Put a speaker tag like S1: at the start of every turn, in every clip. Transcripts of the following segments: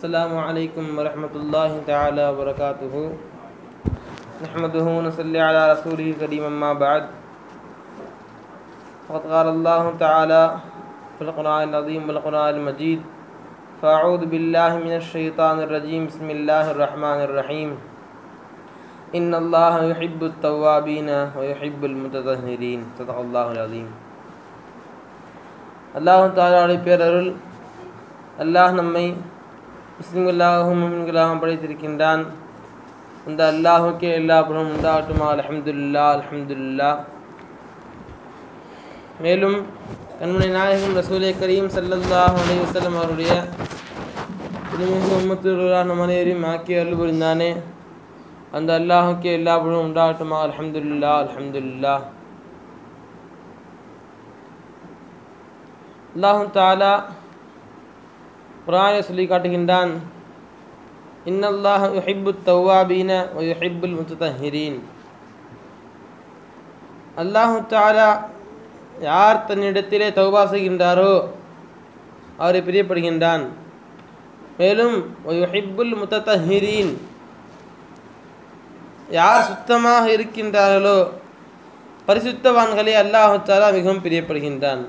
S1: السلام عليكم ورحمة الله تعالى وبركاته نحمده ونصلي على رسوله الكريم أما بعد فقد قال الله تعالى في القرآن العظيم والقرآن المجيد فأعوذ بالله من الشيطان الرجيم بسم الله الرحمن الرحيم إن الله يحب التوابين ويحب المتطهرين صدق الله العظيم அல்லாஹ் தாலாவுடைய பேரருள் அல்லாஹ் நம்மை முஸ்லிம்களாகவும் முமின்களாகவும் படைத்திருக்கின்றான் இந்த அல்லாஹுக்கே எல்லா புறம் உண்டாகட்டுமா அல்ஹம்துலில்லா அல்ஹம்துலில்லா மேலும் கண்மணி நாயகம் ரசூலே கரீம் ஸல்லல்லாஹு அலைஹி வஸல்லம் அவருடைய புதுமிகு உம்மத்துள்ளார் நம் அனைவரையும் ஆக்கி அருள் புரிந்தானே அந்த அல்லாஹுக்கே எல்லா புறம் உண்டாகட்டுமா அல்ஹம்துலில்லா அல்ஹம்துலில்லா அல்லாஹு தாலா குரானை சொல்லி காட்டுகின்றான் இன்னல்லாஹ் யுஹிப்பு தவ்வாபீன வ யுஹிப்புல் முத்தஹிரீன் அல்லாஹு தாலா யார் தன்னிடத்திலே தௌபா செய்கின்றாரோ அவரை பிரியப்படுகின்றான் மேலும் வ யுஹிப்புல் முத்தஹிரீன் யார் சுத்தமாக இருக்கின்றார்களோ பரிசுத்தவான்களே அல்லாஹு தாலா மிகவும் பிரியப்படுகின்றான்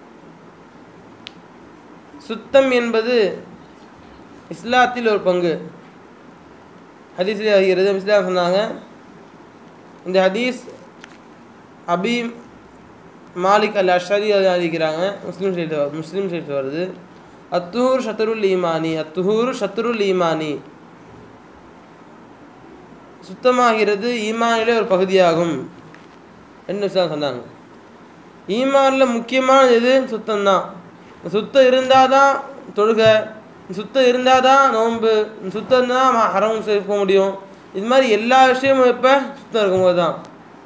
S1: சுத்தம் என்பது இஸ்லாத்தில் ஒரு பங்கு ஹதீஸில் ஆகிறது இஸ்லாம் சொன்னாங்க இந்த ஹதீஸ் அபி மாலிக் அல் அஷரி அறிவிக்கிறாங்க முஸ்லீம் சைடு முஸ்லீம் சைடு வருது அத்துஹூர் ஷத்ருல் ஈமானி அத்துஹூர் ஷத்ருல் ஈமானி சுத்தமாகிறது ஈமானிலே ஒரு பகுதியாகும் என்ன சொன்னாங்க ஈமானில் முக்கியமானது எது சுத்தம்தான் சுத்தம் இருந்தால் தான் தொழுகை சுத்தம் இருந்தால் தான் நோன்பு சுத்தம் தான் ஹரம் போக முடியும் இது மாதிரி எல்லா விஷயமும் இப்போ சுத்தம் இருக்கும்போது தான்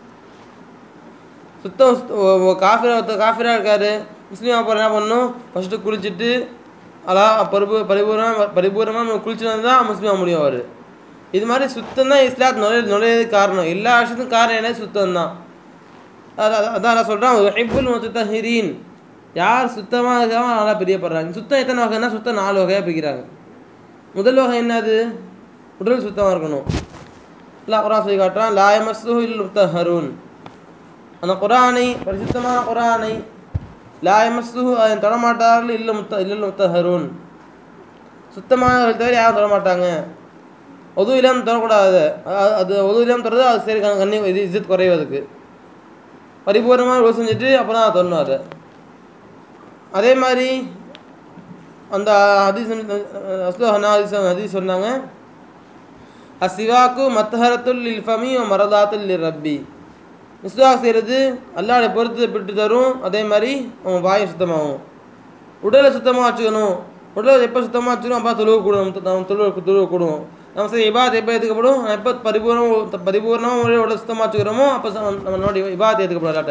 S1: சுத்தம் காஃபிரா காஃபிரா இருக்கார் முஸ்லீம் அப்புறம் என்ன பண்ணணும் ஃபஸ்ட்டு குளிச்சுட்டு அலா பரிபூ பரிபூர்ணமாக பரிபூர்ணமாக குளிச்சுட்டு தான் முஸ்லீம் ஆக முடியும் அவர் இது மாதிரி சுத்தம் தான் இஸ்லாத் நுழைய நுழையது காரணம் எல்லா விஷயத்துக்கும் காரணம் என்ன சுத்தம் தான் அதான் நான் சொல்கிறேன் ஹிபுல் முத்தஹிரீன் யார் சுத்தமாக இருக்காமோ நல்லா பிரியப்படுறாங்க சுத்தம் எத்தனை வகைன்னா சுத்தம் நாலு வகையாக பிரிக்கிறாங்க முதல் வகை என்னது உடல் சுத்தமாக இருக்கணும் இல்லை குரான் சொல்லி காட்டுறான் லாயமசு இல் முத்தஹரூன் அந்த குரானை பரிசுத்தமான குரானை லாயமசு அதை தொடமாட்டார்கள் இல்லை முத்த இல்லை முத்தஹரூன் சுத்தமானவர்கள் தவிர யாரும் தொடமாட்டாங்க உதவு இல்லாமல் தொடக்கூடாது அது உதவு இல்லாமல் தொடர்றது அது சரி கண்ணி இது இஜத் குறைவதுக்கு பரிபூர்ணமாக ரோல் செஞ்சுட்டு அப்புறம் அதை தொடணும் அதை அதே மாதிரி அந்த ஹதீஸ் அஸ்லோஹனா ஹதீஸ் ஹதீஸ் சொன்னாங்க அசிவாக்கு மத்தஹரத்துல் இல்ஃபமி மரதாத்துல் ரப்பி மிஸ்வா செய்கிறது அல்லாடைய பொறுத்து பிட்டு தரும் அதே மாதிரி அவன் வாயை சுத்தமாகும் உடலை சுத்தமாக வச்சுக்கணும் உடலை எப்போ சுத்தமாக வச்சுக்கணும் அப்போ தொழுவு கூடும் நம்ம தொழுவு தொழுவு கூடும் நம்ம சரி இபாத் எப்போ ஏற்றுக்கப்படும் எப்போ பரிபூர்ணம் பரிபூர்ணமாக உடலை சுத்தமாக வச்சுக்கிறோமோ அப்போ நம்மளோட இபாத் ஏற்றுக்கப்படும் அல்லாட்ட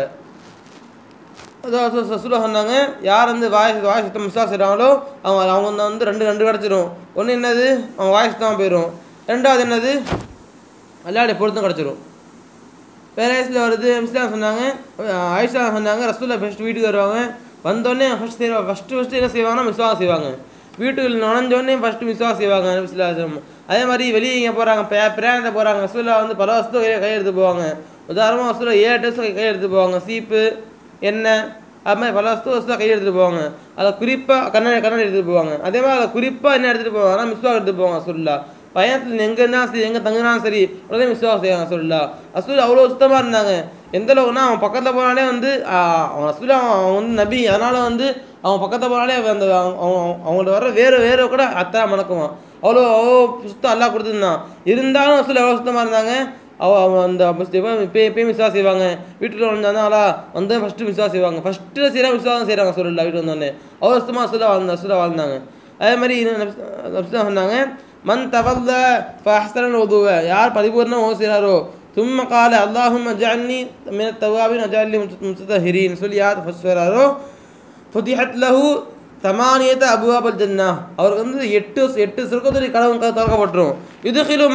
S1: சசுல சொன்னாங்க யார் வந்து வாய் வாய் சுத்தம் மிஸ்ஸாக செய்கிறாங்களோ அவங்க அவங்க வந்து ரெண்டு ரெண்டு கிடச்சிரும் ஒன்று என்னது அவங்க வாய் சுத்தமாக போயிடும் ரெண்டாவது என்னது அல்லாடைய பொருத்தம் கிடச்சிரும் பேரேஸில் வருது மிஸ்லாம் சொன்னாங்க ஆயிஷா சொன்னாங்க ரசூலில் ஃபஸ்ட் வீட்டுக்கு வருவாங்க வந்தோடனே ஃபஸ்ட் செய்வாங்க ஃபஸ்ட்டு ஃபஸ்ட்டு என்ன செய்வாங்கன்னா மிஸ்வாக செய்வாங்க வீட்டுக்கு நுழைஞ்சோடனே ஃபஸ்ட்டு மிஸ்வாக செய்வாங்க மிஸ்லாம் அதே மாதிரி வெளியே இங்கே போகிறாங்க பே பிரயாணத்தை போகிறாங்க ரசூலில் வந்து பல வருஷத்துக்கு கையை கை எடுத்து போவாங்க உதாரணமாக ரசூலில் ஏழு டேஸ் கை எடுத்து போவாங்க சீப்பு எண்ணெய் அது மாதிரி பல வஸ்து வஸ்து கை எடுத்துகிட்டு போவாங்க அதை குறிப்பாக கண்ணாடி கண்ணாடி எடுத்துகிட்டு போவாங்க அதே மாதிரி அதை குறிப்பாக என்ன எடுத்துகிட்டு போவாங்கன்னா மிஸ்வாக் எடுத்துகிட்டு போவாங்க சொல்லா பயணத்தில் எங்கே இருந்தாலும் சரி எங்கே தங்கினாலும் சரி உடனே மிஸ்வாக் செய்வாங்க சொல்லா அசூல் அவ்வளோ சுத்தமாக இருந்தாங்க எந்த அளவுக்குனா அவன் பக்கத்தில் போனாலே வந்து அவன் அசூல் அவன் வந்து நபி அதனால் வந்து அவன் பக்கத்தில் போனாலே அந்த அவங்கள்ட்ட வர வேறு வேறு கூட அத்தனை மணக்குவான் அவ்வளோ அவ்வளோ சுத்தம் எல்லாம் கொடுத்துருந்தான் இருந்தாலும் அசூல் எவ்வளோ சுத்தமாக இருந்தாங்க அவ அந்த இப்போ எப்பயும் மிஸ்வா செய்வாங்க வீட்டில் வந்தாங்களா வந்து ஃபஸ்ட்டு மிஸ்வா செய்வாங்க ஃபஸ்ட்டு செய்கிறாங்க மிஸ்வா செய்கிறாங்க சொல்லல வீட்டு வந்தோடனே அவ்வளோ சுத்தமாக அசுல வாழ்ந்த அசுல வாழ்ந்தாங்க அதே மாதிரி சொன்னாங்க மண் தவல்ல ஃபஹ்சரன் உதுவ யார் பரிபூர்ணம் ஓ செய்கிறாரோ தும்ம கால அல்லாஹும் அஜாலி மின தவாபின் அஜாலி முத்தஹிரின்னு சொல்லி யார் ஃபஸ்ட் சொல்கிறாரோ ஃபுதிஹத் லஹு தமானியத்த அபுவாபல் ஜன்னா அவருக்கு வந்து எட்டு எட்டு சொர்க்கத்துடைய கடவுள் திறக்கப்பட்டுரும் இதுகிலும்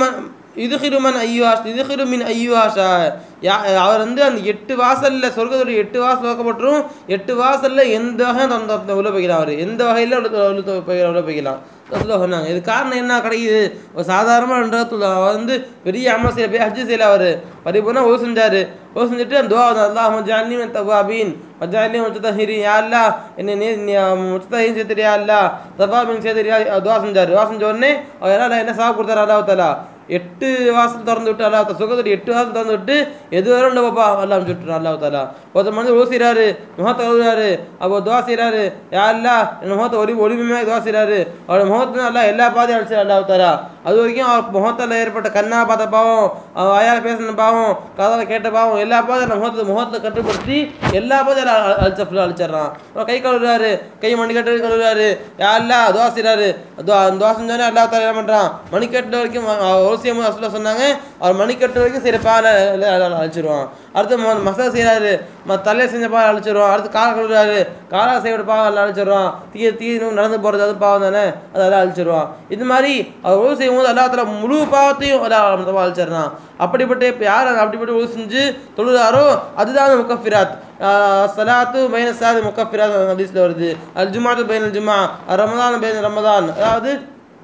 S1: இதுகிருமன் ஐயுஹாஷ் இதுகிருமின் ஐயுஹாஷா யா அவர் வந்து அந்த எட்டு வாசல்ல சொர்க்கத்துடைய எட்டு வாசல் வைக்கப்பட்டுரும் எட்டு வாசல்ல எந்த வகையும் தொந்த- தொந்த உள்ள போய்க்கலாம் அவர் எந்த வகையில் உள்ள உள்ள தொ- போய் உள்ள போய்க்கலாம் ரசூலுல்லாஹ் சொன்னாங்க இது காரணம் என்ன கிடைக்குது ஒரு சாதாரணமாக ரெண்டாவது அவர் வந்து பெரிய அமல் செய்யல போய் ஹஜ்ஜு செய்யல அவர் பரிபூர்ணம் ஓ செஞ்சாரு ஓ செஞ்சுட்டு அந்த துவா அல்லாஹ் ஜாலி தவாபீன் வஜாலி முத்தஹிரி யா அல்லா என்ன நீ முத்தஹின் சேர்த்துரு யா அல்லா தபாபின் சேர்த்துரு யா துவா செஞ்சாரு துவா செஞ்ச உடனே அவர் எல்லாம் என்ன சாப்பிட்டு கொடுத்தாரு அல்லாஹ் தலா எட்டு வாசல் திறந்து விட்டு அல்லாஹ் தஆலா சுகத்துடைய எட்டு வாசல் திறந்து விட்டு எது வரும் இல்லை பாப்பா அல்லாஹ் சுட்டுறான் அல்லாஹ் தாலா ஒருத்தர் மனிதர் ஓ செய்கிறாரு முகத்தை கழுவுறாரு அப்போ துவா செய்கிறாரு யா அல்லா என் முகத்தை ஒளி ஒளிமையாக துவா செய்கிறாரு அவரோட முகத்துல அல்லாஹ் எல்லா பாதையும் அடிச்சார் அல்லாஹ் தாலா அது வரைக்கும் அவர் முகத்தில் ஏற்பட்ட கண்ணா பார்த்த பாவம் அவர் வாயால் பேசின பாவம் காதால் கேட்ட பாவம் எல்லா பாதையும் முகத்தை முகத்தை கட்டுப்படுத்தி எல்லா பாதையும் அழிச்ச ஃபுல்லாக அழிச்சிடுறான் அப்புறம் கை கழுவுறாரு கை மணி கட்டு கழுவுறாரு யா அல்லா துவா செய்கிறாரு துவா செஞ்சோன்னே அல்லா தாலா என்ன பண்ணுறான் மணிக்கட்டு வரைக்கும் ஓசியம் அசுல சொன்னாங்க அவர் மணிக்கட்டு வரைக்கும் சரி பாலை அழிச்சிருவான் அடுத்து ம- மசாஜ் செய்கிறாரு ம தலையை செஞ்ச பால் அழிச்சிருவான் அடுத்து காலை கழுவுறாரு காலா செய்யோட பாவம் அழிச்சிருவான் தீ தீ நடந்து போகிறது அது பாவம் தானே அதெல்லாம் அழிச்சிருவான் இது மாதிரி அவர் உதவி செய்யும் போது அல்லா முழு பாவத்தையும் அல்லா அழிச்சிடுறான் அப்படிப்பட்ட இப்போ யார் அப்படிப்பட்ட உதவி செஞ்சு தொழுதாரோ அதுதான் முக்கஃபிராத் சலாத்து பைன சாது முக்கஃபிராத் ஹதீஸ்ல வருது அல் ஜுமாத்து பைனல் ஜுமா ரமதான் பைன ரமதான் அதாவது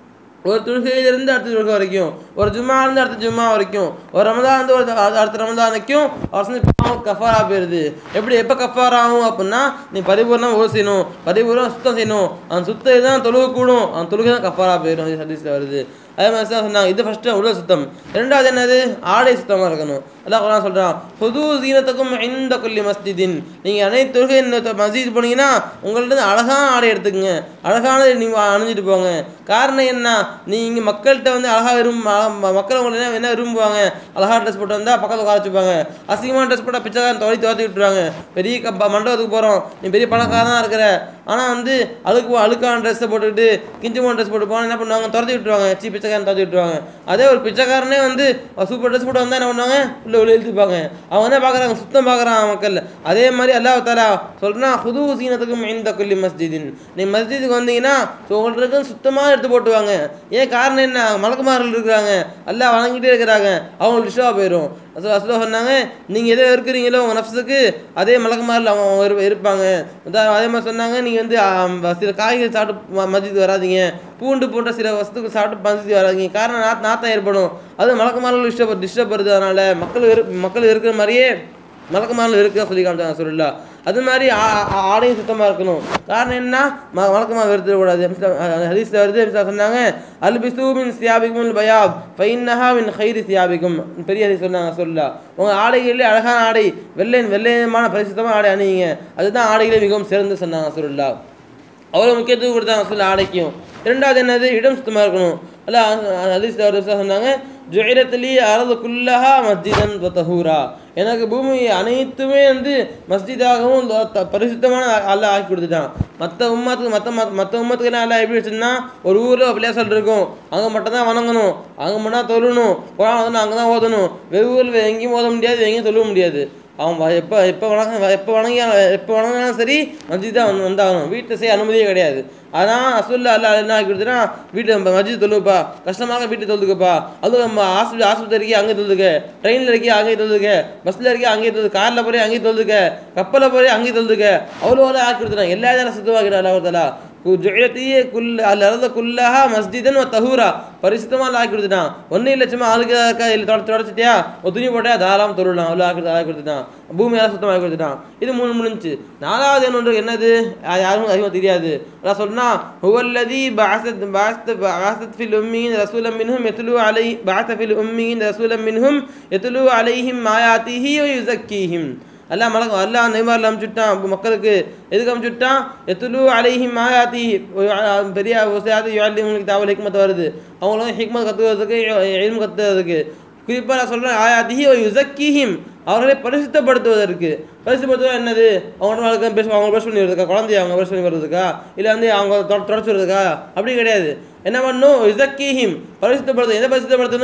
S1: ஒரு தொழுகையிலிருந்து அடுத்த தொழுகை வரைக்கும் ஒரு ஜும்மாலேருந்து அடுத்த ஜும்மா வரைக்கும் ஒரு ரமதான்லேருந்து ஒரு அது அடுத்த ரமதானுக்கும் அவர் செஞ்ச பாவம் கஃபாரா போயிருது எப்படி எப்போ கஃபாரா ஆகும் அப்படின்னா நீ பரிபூர்ணம் ஓ செய்யணும் பரிபூர்ணம் சுத்தம் செய்யணும் அந்த சுத்தம் தான் தொழுகை கூடும் அந்த தொழுகை தான் கஃபாரா போயிடும் இது ஹதீஸில் வருது அதே மாதிரி தான் சொன்னாங்க இது ஃபஸ்ட்டு உடல் சுத்தம் ரெண்டாவது என்னது ஆடை சுத்தமாக இருக்கணும் அல்லாஹ் குரான் சொல்கிறான் புது சீனத்துக்கும் இந்த கொல்லி மஸ்ஜிதின் நீங்கள் அனைத்து தொழுகை இந்த மஸ்ஜித் போனீங்கன்னா உங்கள்ட்ட அழகான ஆடை எடுத்துக்கங்க அழகானதை நீங்கள் அணிஞ்சிட்டு போங்க காரணம் என்ன நீங்கள் மக்கள்கிட்ட வந்து அழகாக விரும்ப ம- மக்கள் உங்களை என்ன என்ன விரும்புவாங்க அழகாக ட்ரெஸ் போட்டு வந்தால் பக்கத்தில் உட்கார வச்சுப்பாங்க அசிங்கமான ட்ரெஸ் போட்டால் பிச்சைக்காரன் தொலை துரத்தி விட்டுருவாங்க பெரிய க ப- மண்டபத்துக்கு போகிறோம் நீ பெரிய பணக்காரனாக இருக்கிற ஆனால் வந்து அழுக்கு அழுக்கான ட்ரெஸ்ஸை போட்டுக்கிட்டு கிஞ்சி போன ட்ரெஸ் போட்டு போனால் என்ன பண்ணுவாங்க துரத்தி விட்டுருவாங்க சீ பிச்சைக்காரன் துரத்தி விட்டுருவாங்க அதே ஒரு பிச்சைக்காரனே வந்து சூப்பர் ட்ரெஸ் போட்டு வந்தால் என்ன பண்ணுவாங்க உள்ள உள்ள இழுத்துப்பாங்க அவங்க என்ன பார்க்குறாங்க சுத்தம் பார்க்குறாங்க மக்கள் அதே மாதிரி அல்லாஹ் தாலா சொல்கிறான் புது சீனத்துக்கும் இந்த கொல்லி மஸ்ஜிதின் நீ மஸ்ஜிதுக்கு வந்தீங்கன்னா ஸோ உங்களுக்கு சுத்தமாக எடுத்து போட்டுவாங்க ஏன் காரணம் என்ன மலக்குமார்கள் இருக்கிறாங்க எல்லாம் வணங்கிட்டே இருக்கிறாங்க அவங்களுக்கு டிஸ்டர்பாக போயிடும் அசு அசுலா சொன்னாங்க நீங்கள் எதை இருக்கிறீங்களோ உங்கள் நஃப்ஸுக்கு அதே மலக்குமாரில் அவங்க அவங்க இரு- இருப்பாங்க உதாரணம் அதே மாதிரி சொன்னாங்க நீங்கள் வந்து ஆம், சில காய்கறி சாப்பிட்டு ம- மஸ்ஜிதுக்கு வராதீங்க பூண்டு போன்ற சில வஸ்துக்கு சாப்பிட்டு மஸ்ஜிதுக்கு வராதீங்க காரணம் நாத் நாத்தம் ஏற்படும் அது மலக்குமார்கள் டிஸ்டர்ப் டிஸ்டர்ப் வருது அதனால் மக்கள் இரு மக்கள் இருக்கிற மாதிரியே மலக்குமாரில் இருக்க சொல்லி காமிச்சாங்க சொல்லல அது மாதிரி ஆ- ஆ- ஆடையும் சுத்தமாக இருக்கணும் காரணம் என்ன ம வழக்கமாக வெறுத்துடக்கூடாது ஹதீஸில் வருது எம்சா சொன்னாங்க அல்பிசு மின் சியாபிக்கும் பயாப் ஃபைன்னஹா மின் ஹைரி சியாபிக்கும் பெரிய ஹதீஸ் சொன்னாங்க சொல்லல உங்கள் ஆடைகளிலே அழகான ஆடை வெள்ளை வெள்ளையமான பரிசுத்தமான ஆடை அணியுங்க அதுதான் ஆடைகளே மிகவும் சிறந்து சொன்னாங்க சொல்லல அவ்வளோ முக்கியத்துவம் கொடுத்தாங்க சொல்ல ஆடைக்கும் இரண்டாவது என்னது இடம் சுத்தமாக இருக்கணும் அல்ல ஹதீஸ் சொன்னாங்க ஜுயிரத்துலி அரது குல்லஹா மஸ்ஜிதன் தஹூரா எனக்கு பூமி அனைத்துமே வந்து மஸ்ஜிதாகவும் த- த- பரிசுத்தமான அல்லாஹ் ஆக்கி கொடுத்துட்டான் மற்ற உம்மத்துக்கு மற்ற மற்ற உம்மத்துக்கு எல்லாம் எப்படி வச்சுன்னா ஒரு ஊரில் பிள்ளையாசல் இருக்கும் அங்கே மட்டும் தான் வணங்கணும் அங்கே மட்டும் தான் தொழணும் குரான் வந்து அங்கே தான் ஓதணும் வெகு ஊரில் எங்கேயும் ஓத முடியாது எங்கேயும் தொழுவ முடியாது அவன் வ- எப்போ எப்போ வணங்க எப்போ வணங்கி எப்போ வணங்கினாலும் சரி மஸ்ஜித் தான் வந்து வந்தாகணும் வீட்டில் செய்ய அனுமதியே கிடையாது அதான் அசுல்லா அல்லா என்ன ஆக்கி கொடுத்துனா வீட்டு நம்ம மஸ்ஜித் தொழுவுப்பா கஷ்டமாக வீட்டு தொழுதுக்கப்பா அதுவும் நம்ம ஆஸ்பத்திரி ஆஸ்பத்திரிக்கு அங்கே தொழுதுக்க ட்ரெயினில் இருக்கே அங்கே தொழுதுக்க பஸ்ஸில் இருக்கே அங்கே தொழுது காரில் போய் அங்கே தொழுதுக்க கப்பலில் போய் அங்கே தொழுதுக்க அவ்வளோ ஆக்கி கொடுத்துட்டான் எல்லா இதெல்லாம் சுத்தமாக்கிட்டா அல்லாஹ் ஜுயத்தியே குல் அல்ல அறத குல்லஹா மஸ்ஜிதன் தஹூரா பரிசுத்தமாக ஆக்கி கொடுத்துட்டான் ஒன்றும் இல்லை சும்மா ஆளுக்கு இருக்கா இல்லை தொடச்சு தொடச்சிட்டியா ஒரு துணி போட்டா தாராளம் தொழிலாம் அவ்வளோ ஆக்கி ஆக்கி கொடுத்துட்டான் பூமியெல்லாம் சுத்தமாக கொடுத்துட்டான் இது மூணு முடிஞ்சுச்சு நாலாவது என்ன என்னது யா- யாருக்கும் அதிகமாக தெரியாது அதான் சொன்னா ஹுவல்லதி பாசத் பாஸ்த் பாசத் ஃபில் உம்மியின் ரசூலம் மின்ஹும் எத்துலு அலை பாச ஃபில் உம்மியின் ரசூலம் மின்ஹும் எத்துலு அலைஹிம் மாயாத்திஹி யுசக்கீஹிம் அல்லாஹ் மலக்கு அல்லாஹ் நெய்மாரில் அமுச்சுட்டான் அப்ப மக்களுக்கு எதுக்கு அமுச்சுட்டான் எத்துலு அலைஹிம் மாயாத்தி பெரிய உசையாத்து யுவல்லிமுக்கு தாவல் ஹிக்மத் வருது அவங்களும் ஹிக்மத் கற்றுக்கிறதுக்கு எல்மு கற்றுக்கிறதுக்கு குறிப்பாக நான் சொல்கிறேன் ஆயாத்திஹி யுசக்கீஹிம் அவர்களை பரிசுத்தப்படுத்துவதற்கு பரிசுத்தப்படுத்துவது என்னது அவங்க வாழ்க்கை பேச அவங்க பேச பண்ணி வருதுக்கா குழந்தைய அவங்க பேச பண்ணி வருதுக்கா இல்லை வந்து அவங்க தொ- தொடச்சு வருதுக்கா அப்படி கிடையாது என்ன பண்ணணும் இசக்கீஹிம் பரிசுத்தப்படுத்தணும் எதை பரிசுத்தப்படுத்தணும்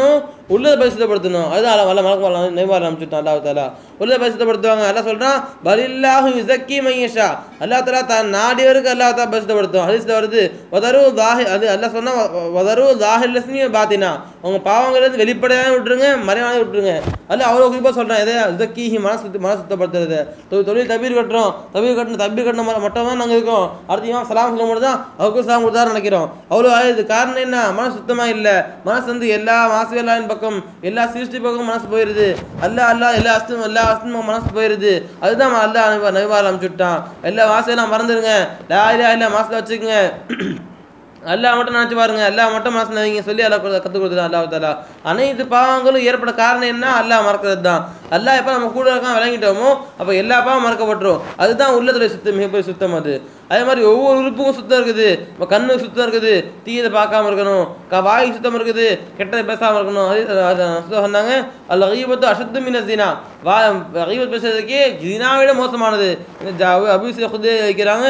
S1: உள்ளதை பரிசுத்தப்படுத்தணும் அதுதான் அல்ல வல்ல மலக்கு நெய்வார் அமைச்சுட்டான் அல்லாஹ் தாலா உள்ளதை பரிசுத்தப்படுத்துவாங்க அல்லாஹ் சொல்றான் பலில்லாஹு யுஸக்கி மையஷா அல்லாஹ் தாலா தான் நாடியவருக்கு அல்லாஹ் தாலா பரிசுத்தப்படுத்தும் ஹதீஸ்ல வருது வதரு தாஹி அது அல்லாஹ் சொன்னா வ- வதரு தாஹில் லஸ்மி பாத்தினா உங்க பாவங்கள் வந்து வெளிப்படையாக விட்டுருங்க மறைவான விட்டுருங்க அல்ல அவ்வளோ குறிப்பாக சொல்றேன் எதை ஜக்கீஹி மனசு சுத்த- மனசு சுத்தப்படுத்துறது தொ- தொழில் தபீர் கட்டுறோம் தபீர் கட்டணும் தபீர் கட்டணும் ம- மட்டும் தான் நாங்கள் இருக்கோம் அடுத்து இவன் சலாம் சொல்லும்போது தான் அவருக்கும் சலாம் கொடுத்தா நினைக்கிறோம் அவ்வளோ ஆயுது காரணம் என்ன மனசு சுத்தமா இல்லை மனசு வந்து எல்லா மாசு எல்லாரின் பக்கம் எல்லா சிருஷ்டி பக்கம் மனசு போயிருது அல்லா அல்லா எல்லா அஸ்தும் எல்லா அஸ்தும் மனசு போயிருது அதுதான் அல்லா நைவார் அனுப்பிச்சுட்டான் எல்லா வாசையெல்லாம் மறந்துடுங்க லா இல்லா இல்ல மாசத்துல வச்சுக்கோங்க அல்லாஹ் மட்டும் நினச்சி பாருங்க அல்லாஹ் மட்டும் மனசு வைங்க சொல்லி அல்லாஹ் கற்றுக் கொடுத்துருக்கான் அல்லாஹ் தாலா அனைத்து பாவங்களும் ஏற்பட காரணம் என்ன அல்லாஹ் மறக்கிறது தான் அல்லாஹ் எப்போ நம்ம கூட இருக்கான் விளங்கிட்டோமோ அப்போ எல்லா பாவம் மறக்கப்பட்டுரும் அதுதான் உள்ளத்துல சுத்தம் மிகப்பெரிய சுத்தம் அது அதே மாதிரி ஒவ்வொரு உறுப்புக்கும் சுத்தம் இருக்குது இப்போ கண்ணுக்கு சுத்தம் இருக்குது தீயதை பார்க்காம இருக்கணும் க வாய் சுத்தம் இருக்குது கெட்டதை பேசாமல் இருக்கணும் அது அது சுத்தம் சொன்னாங்க அல்ல ஈபத்து அசத்து மின ஜினா வா ஈபத் பேசுறதுக்கே ஜினாவிட மோசமானது இந்த ஜா- அபூஸ் குதே வைக்கிறாங்க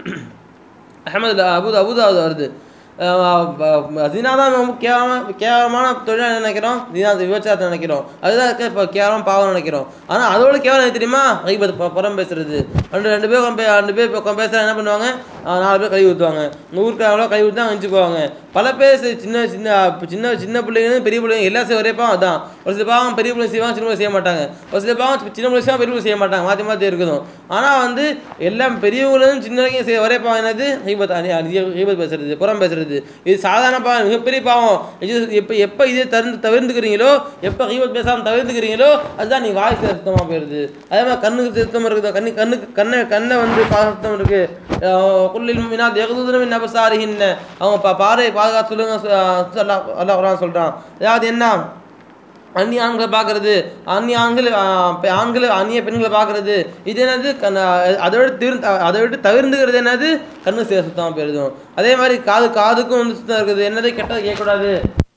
S1: அஹமது அபுது அபுதாவுது வருது ஜினா தான் ரொம்ப கேவலமான கேவலமான தொழிலாக நினைக்கிறோம் ஜினா விபச்சாரத்தை நினைக்கிறோம் அதுதான் இருக்க இப்போ கேவலம் பாவம் நினைக்கிறோம் ஆனால் அதோட கேவலம் எது தெரியுமா ஐபத் புறம் பேசுறது ரெண்டு ரெண்டு பேர் உட்காந்து பே- ரெண்டு பேர் உட்காந்து பேசுகிறா என்ன பண்ணுவாங்க ஆஹ் நாலு பேர் கை ஊற்றுவாங்க ஊருக்கு அவ்வளோ கை ஊற்றி தான் அழிச்சு போவாங்க பல பேர் சி- சின்ன சின்ன சின்ன சின்ன பிள்ளைங்க பெரிய பிள்ளைங்க எல்லாம் செய்ய ஒரே பாவம் அதான் ஒரு சில பாவம் பெரிய பிள்ளைங்க செய்வாங்க சின்ன பிள்ளை செய்ய மாட்டாங்க ஒரு சில பாவம் சின்ன பிள்ளை செய்வாங்க பெரிய பிள்ளை செய்ய மாட்டாங்க மாற்றி மாற்றி இருக்கணும் ஆனால் வந்து எல்லாம் பெரியவங்களும் சின்ன வரைக்கும் செய்ய ஒரே பாவம் என்னது ஹீபத் அணி ஹீபத் பேசுறது புறம் பேசுறது இது சாதாரண பாவம் மிகப்பெரிய பாவம் இது எப்போ எப்போ இதே தவிர்த்து தவிர்த்துக்கிறீங்களோ எப்போ ஹீபத் பேசாமல் தவிர்த்துக்கிறீங்களோ அதுதான் நீ வாய் சுத்தமாக போயிடுது அதே மாதிரி கண்ணுக்கு சுத்தம் இருக்குது கண்ணு கண்ணுக்கு கண்ணை கண்ணை வந்து பா- சுத்தம் இருக்கு குள்ளில் மினா எகுதுன்னு நபசாரிகின்ன அவங்க பா பாறை பாதுகாத்து சொல்லுங்க சொ- அல்லாஹ் அல்லாஹ் குர்ஆன் சொல்றான் அதாவது என்ன அந்நிய ஆண்களை பார்க்கறது அந்நிய ஆண்கள் ஆ, பெ- ஆண்கள் அந்நிய பெண்களை பார்க்கறது இது என்னது கண் அதை விட திரு அதை விட்டு தவிர்ந்துக்கிறது என்னது கண்ணு சே சுத்தமாக போயிருதும் அதே மாதிரி காது காதுக்கும் வந்து சுத்தம் இருக்குது என்னது கெட்டது கேட்கக்கூடாது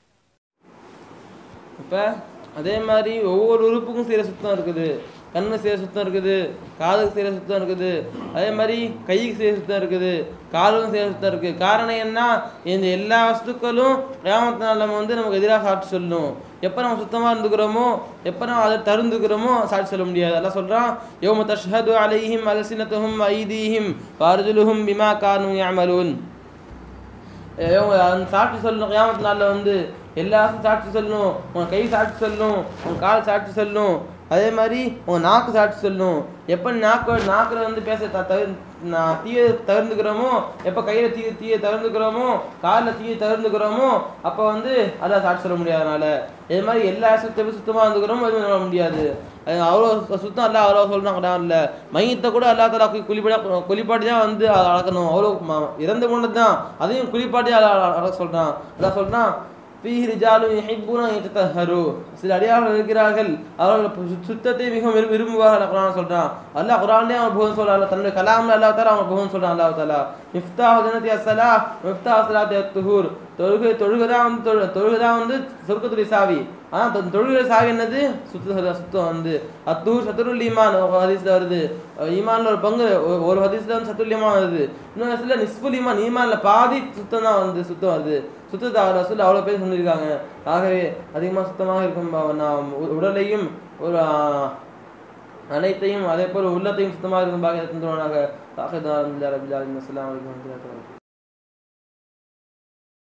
S1: இப்போ அதே மாதிரி ஒவ்வொரு உறுப்புக்கும் செய்கிற சுத்தம் இருக்குது கண்ணு செய்கிற சுத்தம் இருக்குது காதுக்கு செய்கிற சுத்தம் இருக்குது அதே மாதிரி கைக்கு செய்கிற சுத்தம் இருக்குது காலுக்கும் செய்கிற சுத்தம் இருக்குது காரணம் என்ன இந்த எல்லா வஸ்துக்களும் கிராமத்தினால நம்ம வந்து நமக்கு எதிராக சாட்சி சொல்லணும் எப்போ நம்ம சுத்தமாக இருந்துக்கிறோமோ எப்போ நம்ம அதை தருந்துக்கிறோமோ சாட்சி சொல்ல முடியாது அதெல்லாம் சொல்கிறான் யோம தஷ்ஹது அலைஹிம் அலசினத்துஹும் ஐதீஹிம் வார்ஜுலுஹும் பிமா கானு யாமலூன் இவங்க அந்த சாட்சி சொல்லணும் கியாமத்து நாளில் வந்து எல்லாரும் சாட்சி சொல்லணும் உன் கை சாட்சி சொல்லணும் உன் கால் சாட்சி சொல்லணும் அதே மாதிரி உன் நாக்கு சாட்சி சொல்லணும் எப்போ நாக்கு நாக்கில் வந்து பேச த தவிர நான் தீயை தவிர்ந்துக்கிறோமோ எப்போ கையில் தீ தீயை தவிர்ந்துக்கிறோமோ காலில் தீயை தவிர்ந்துக்கிறோமோ அப்போ வந்து அதான் சாட்சி சொல்ல முடியாதனால இது மாதிரி எல்லா சுத்தமும் சுத்தமாக இருந்துக்கிறோமோ எதுவும் சொல்ல முடியாது அது அவ்வளோ சுத்தம் அல்ல அவ்வளோ சொல்கிறாங்க இல்லை மையத்தை கூட அல்லா தலா குளிப்பாடி குளிப்பாட்டி தான் வந்து அதை அளக்கணும் அவ்வளோ ம- இறந்து கொண்டது தான் அதையும் குளிப்பாட்டி அதை அளக்க சொல்கிறான் அதான் சொல்கிறான் ஃபீஹி ரிஜாலும் யுஹிப்புன யதஹரு சில அடியார்கள் இருக்கிறார்கள் அவர்கள் சு- சுத்தத்தை மிகவும் விரும் விரும்புவார்கள் குரான் சொல்றான் அல்லாஹ் குரான்லயே அவன் புகழ் சொல்றான் தன்னுடைய கலாம்ல அல்லாஹ் தஆலா அவன் புகழ் சொல்றான் அல்லாஹ் தஆலா மிஃப்தாஹ் ஜன்னதி அஸ்ஸலா மிஃப்தாஹ் ஸலாத்தி அத்-துஹூர் தொழுகை தொழுகை தான் வந்து தொழு- தொழுகை தான் வந்து சொர்க்கத்துடைய சாவி ஆனா தொ- தொழுகை சாவி என்னது சுத்த சுத்தம் வந்து அத்தூர் சத்துருல் ஈமான் ஒரு ஹதீஸ்ல வருது அஹ் ஈமான்ல ஒரு பங்கு ஒ- ஒரு ஹதீஸ்ல வந்து சத்துருல் ஈமான் வருது இன்னொரு ஹதீஸ்ல நிஸ்புல் ஈமான் ஈமான்ல பாதி சுத்தம் தான் வந்து சுத்தம் வருது சுத்தத்தை ரசூல் அவ்வளோ பேர் சொல்லியிருக்காங்க ஆகவே அதிகமாக சுத்தமாக இருக்கும் ப- நாம் உ- உடலையும் ஒரு ஆஹ், அனைத்தையும் அதே போல் உள்ளத்தையும் சுத்தமாக இருக்கும் பாக்கியத்தின் ஆக ஆக தான் அஸ்லாம் வலைக்கம் வரமத்துல்லாஹி வபரகாத்துஹு